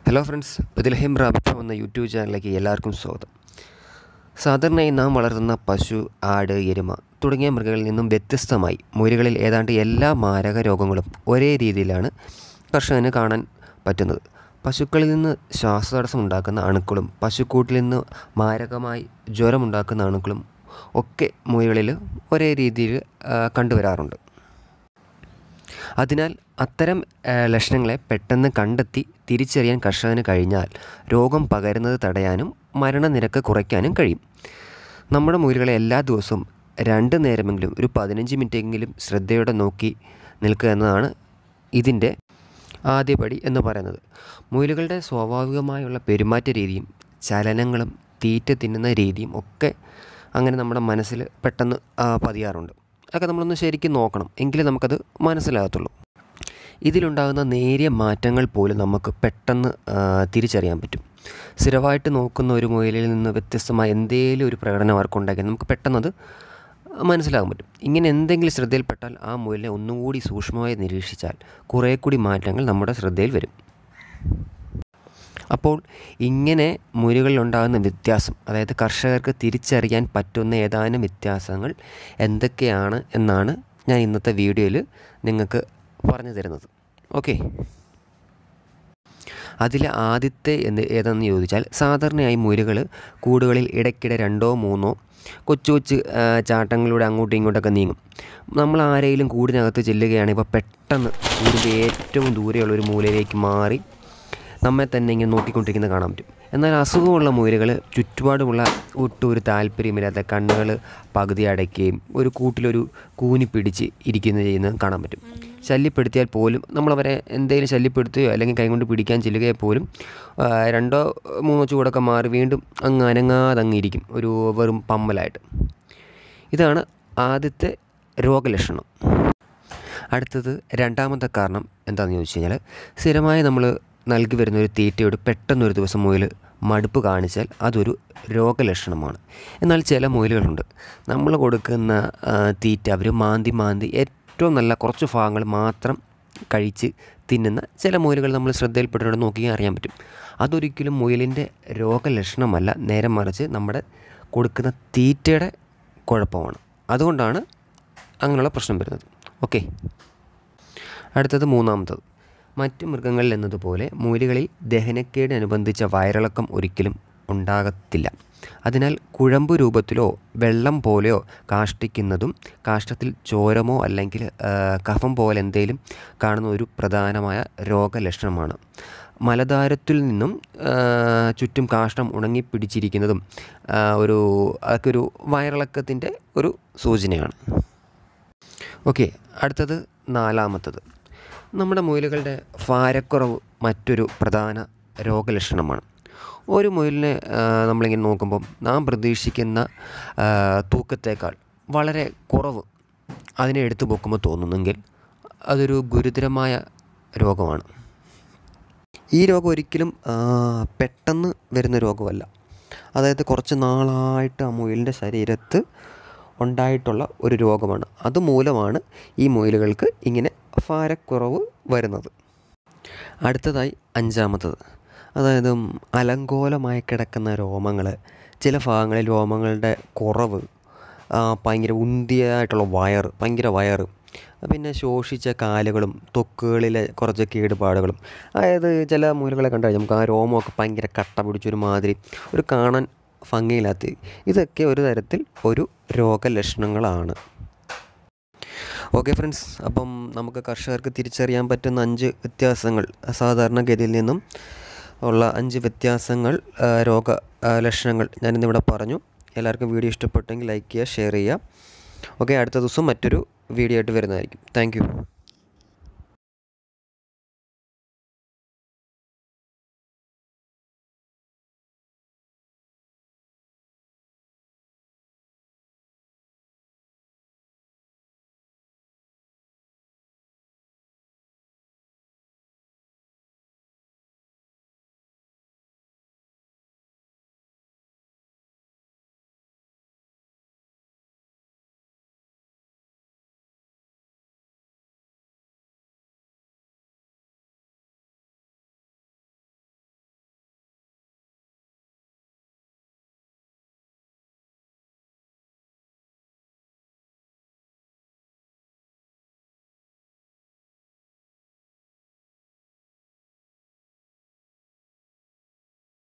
hello friends ബദൽഹിം rabbit എന്ന YouTube ചാനലിലേക്ക് എല്ലാവർക്കും സ്വാഗതം സാധാരണയായി നാം വളർത്തുന്ന പശു ആട് എരുമ തുടങ്ങിയ മൃഗങ്ങളിൽ നിന്നും വ്യത്യസ്തമായി മുയലുകളിൽ ഏതാണ്ട് എല്ലാ മാരക രോഗങ്ങളും ഒരേ രീതിയിലാണ് കർഷകന് കാണാൻ പറ്റുന്നത് പശുക്കളിൽ നിന്ന് ശ്വാസതടസ്സം ഉണ്ടാക്കുന്ന അണുക്കളും പശുക്കൂട്ടിൽ നിന്ന് മാരകമായി ജ്വരമുണ്ടാക്കുന്ന അണുക്കളും ഒക്കെ മുയലുകളിൽ ഒരേ രീതിയിൽ ആ, കണ്ടുവരാറുണ്ട് അതിനാൽ അത്തരം ആ, ലക്ഷണങ്ങളെ പെട്ടെന്ന് കണ്ടെത്തി തിരിച്ചറിയാൻ കർഷകന് കഴിഞ്ഞാൽ രോഗം പകരുന്നത് തടയാനും മരണനിരക്ക് കുറയ്ക്കാനും കഴിയും നമ്മുടെ മുയലുകളെ എല്ലാ ദിവസവും രണ്ട് നേരമെങ്കിലും ഒരു പതിനഞ്ച് മിനിറ്റെങ്കിലും ശ്രദ്ധയോടെ നോക്കി നിൽക്കുക എന്നതാണ് ഇതിൻ്റെ ആദ്യപടി എന്ന് പറയുന്നത് മുയലുകളുടെ സ്വാഭാവികമായുള്ള പെരുമാറ്റ രീതിയും ചലനങ്ങളും തീറ്റ തിന്നുന്ന രീതിയും ഒക്കെ അങ്ങനെ നമ്മുടെ മനസ്സിൽ പെട്ടെന്ന് ആ, പതിയാറുണ്ട് അതൊക്കെ നമ്മളൊന്ന് ശരിക്കും നോക്കണം എങ്കിലേ നമുക്കത് മനസ്സിലാകത്തുള്ളൂ ഇതിലുണ്ടാകുന്ന നേരിയ മാറ്റങ്ങൾ പോലും നമുക്ക് പെട്ടെന്ന് ആ, തിരിച്ചറിയാൻ പറ്റും സ്ഥിരമായിട്ട് നോക്കുന്ന ഒരു മുയലിൽ നിന്ന് വ്യത്യസ്തമായ എന്തെങ്കിലും ഒരു പ്രകടനം അവർക്കുണ്ടെങ്കിൽ നമുക്ക് പെട്ടെന്നത് മനസ്സിലാകാൻ പറ്റും ഇങ്ങനെ എന്തെങ്കിലും ശ്രദ്ധയിൽപ്പെട്ടാൽ ആ മുയലിനെ ഒന്നുകൂടി സൂക്ഷ്മമായി നിരീക്ഷിച്ചാൽ കുറേ കൂടി മാറ്റങ്ങൾ നമ്മുടെ ശ്രദ്ധയിൽ വരും അപ്പോൾ ഇങ്ങനെ മുയലുകളിലുണ്ടാകുന്ന വ്യത്യാസം അതായത് കർഷകർക്ക് തിരിച്ചറിയാൻ പറ്റുന്ന ഏതാനും വ്യത്യാസങ്ങൾ എന്തൊക്കെയാണ് എന്നാണ് ഞാൻ ഇന്നത്തെ വീഡിയോയിൽ നിങ്ങൾക്ക് പറഞ്ഞു തരുന്നത് ഓക്കെ അതിലെ ആദ്യത്തെ എന്ന് ഏതെന്ന് ചോദിച്ചാൽ സാധാരണയായി മുയലുകൾ കൂടുകളിൽ ഇടയ്ക്കിടെ രണ്ടോ മൂന്നോ കൊച്ചു കൊച്ചു ആ, ചാട്ടങ്ങളിലൂടെ അങ്ങോട്ടും ഇങ്ങോട്ടൊക്കെ നീങ്ങും നമ്മൾ ആരെങ്കിലും കൂടിനകത്ത് ചെല്ലുകയാണെങ്കിൽ ഇപ്പോൾ പെട്ടെന്ന് കൂടിൻ്റെ ഏറ്റവും ദൂരെയുള്ള ഒരു മൂലയിലേക്ക് മാറി നമ്മെ തന്നെ ഇങ്ങനെ നോക്കിക്കൊണ്ടിരിക്കുന്നത് കാണാൻ പറ്റും എന്നാൽ അസുഖമുള്ള മുയലുകൾ ചുറ്റുപാടുമുള്ള ഒട്ടും ഒരു താല്പര്യമില്ലാത്ത കണ്ണുകൾ പകുതി അടയ്ക്കുകയും ഒരു കൂട്ടിലൊരു കൂനി പിടിച്ച് ഇരിക്കുന്നത് ചെയ്യുന്നത് കാണാൻ പറ്റും ശല്യപ്പെടുത്തിയാൽ പോലും നമ്മളവരെ എന്തെങ്കിലും ശല്യപ്പെടുത്തുകയോ അല്ലെങ്കിൽ കൈകൊണ്ട് പിടിക്കാൻ ചെല്ലുകയോ പോലും ആ, രണ്ടോ മൂന്നോ ചൂടൊക്കെ മാറി വീണ്ടും അങ്ങ് അനങ്ങാതെ അങ്ങ് ഇരിക്കും ഒരു വെറും പമ്മലായിട്ട് ഇതാണ് ആദ്യത്തെ രോഗലക്ഷണം അടുത്തത് രണ്ടാമത്തെ കാരണം എന്താണെന്ന് ചോദിച്ചു കഴിഞ്ഞാൽ സ്ഥിരമായി നമ്മൾ നൽകി വരുന്ന ഒരു തീറ്റയോട് പെട്ടെന്നൊരു ദിവസം മുയൽ മടുപ്പ് കാണിച്ചാൽ അതൊരു രോഗലക്ഷണമാണ് എന്നാൽ ചില മുയലുകളുണ്ട് നമ്മൾ കൊടുക്കുന്ന ആ, തീറ്റ അവർ മാന്തി മാന്തി ഏറ്റവും നല്ല കുറച്ച് ഭാഗങ്ങൾ മാത്രം കഴിച്ച് തിന്നുന്ന ചില മുയലുകൾ നമ്മൾ ശ്രദ്ധയിൽപ്പെട്ടുകൊണ്ട് നോക്കിയാൽ അറിയാൻ പറ്റും അതൊരിക്കലും മുയലിൻ്റെ രോഗലക്ഷണമല്ല നേരെ മറിച്ച് നമ്മുടെ കൊടുക്കുന്ന തീറ്റയുടെ കുഴപ്പമാണ് അതുകൊണ്ടാണ് അങ്ങനെയുള്ള പ്രശ്നം വരുന്നത് ഓക്കെ അടുത്തത് മൂന്നാമത്തത് മറ്റ് മൃഗങ്ങളിൽ എന്നതുപോലെ മൂലികളിൽ ദഹനക്കേടിനനുബന്ധിച്ച വയറിളക്കം ഒരിക്കലും ഉണ്ടാകത്തില്ല അതിനാൽ കുഴമ്പ് രൂപത്തിലോ വെള്ളം പോലെയോ കാഷ്ടിക്കുന്നതും കാഷ്ടത്തിൽ ചോരമോ അല്ലെങ്കിൽ ആ, കഫം പോലെ എന്തെങ്കിലും കാണുന്ന ഒരു പ്രധാനമായ രോഗലക്ഷണമാണ് മലദ്വാരത്തിൽ നിന്നും ആ, ചുറ്റും കാഷ്ടം ഉണങ്ങിപ്പിടിച്ചിരിക്കുന്നതും ആ, ഒരു അതൊക്കെ ഒരു വയറിളക്കത്തിൻ്റെ ഒരു സൂചനയാണ് ഓക്കെ അടുത്തത് നാലാമത്തത് നമ്മുടെ മുയലുകളുടെ ഭാരക്കുറവ് മറ്റൊരു പ്രധാന രോഗലക്ഷണമാണ് ഒരു മുയലിനെ ആ, നമ്മളിങ്ങനെ നോക്കുമ്പം നാം പ്രതീക്ഷിക്കുന്ന ആ, തൂക്കത്തേക്കാൾ വളരെ കുറവ് അതിനെ എടുത്തു പൊക്കുമ്പോൾ തോന്നുന്നെങ്കിൽ അതൊരു ഗുരുതരമായ രോഗമാണ് ഈ രോഗം ഒരിക്കലും ആ, പെട്ടെന്ന് വരുന്ന രോഗമല്ല അതായത് കുറച്ച് നാളായിട്ട് ആ മുയലിൻ്റെ ശരീരത്ത് ഉണ്ടായിട്ടുള്ള ഒരു രോഗമാണ് അതുമൂലമാണ് ഈ മുയലുകൾക്ക് ഇങ്ങനെ ഭാരക്കുറവ് വരുന്നത് അടുത്തതായി അഞ്ചാമത്തത് അതായത് അലങ്കോലമായി കിടക്കുന്ന രോമങ്ങൾ ചില ഭാഗങ്ങളിൽ രോമങ്ങളുടെ കുറവ് ആ, ഭയങ്കര ഉന്തിയായിട്ടുള്ള വയറ് ഭയങ്കര വയറ് പിന്നെ ശോഷിച്ച കാലുകളും ത്വക്കുകളിലെ കുറച്ച് കേടുപാടുകളും അതായത് ചില മൂലകളെ കണ്ടു കഴിഞ്ഞാൽ നമുക്ക് ആ രോമമൊക്കെ ഭയങ്കര കട്ട പിടിച്ചൊരു മാതിരി ഒരു കാണാൻ ഭംഗിയില്ലാത്ത ഇതൊക്കെ ഒരു തരത്തിൽ ഒരു രോഗലക്ഷണങ്ങളാണ് ഓക്കെ ഫ്രണ്ട്സ് അപ്പം നമുക്ക് കർഷകർക്ക് തിരിച്ചറിയാൻ പറ്റുന്ന അഞ്ച് വ്യത്യാസങ്ങൾ സാധാരണഗതിയിൽ നിന്നും ഉള്ള അഞ്ച് വ്യത്യാസങ്ങൾ ആ, രോഗ ആ, ലക്ഷണങ്ങൾ ഞാനിന്നിവിടെ പറഞ്ഞു എല്ലാവർക്കും വീഡിയോ ഇഷ്ടപ്പെട്ടെങ്കിൽ ലൈക്ക് ചെയ്യുക ഷെയർ ചെയ്യുക ഓക്കെ അടുത്ത ദിവസം മറ്റൊരു വീഡിയോ ആയിട്ട് വരുന്നതായിരിക്കും താങ്ക്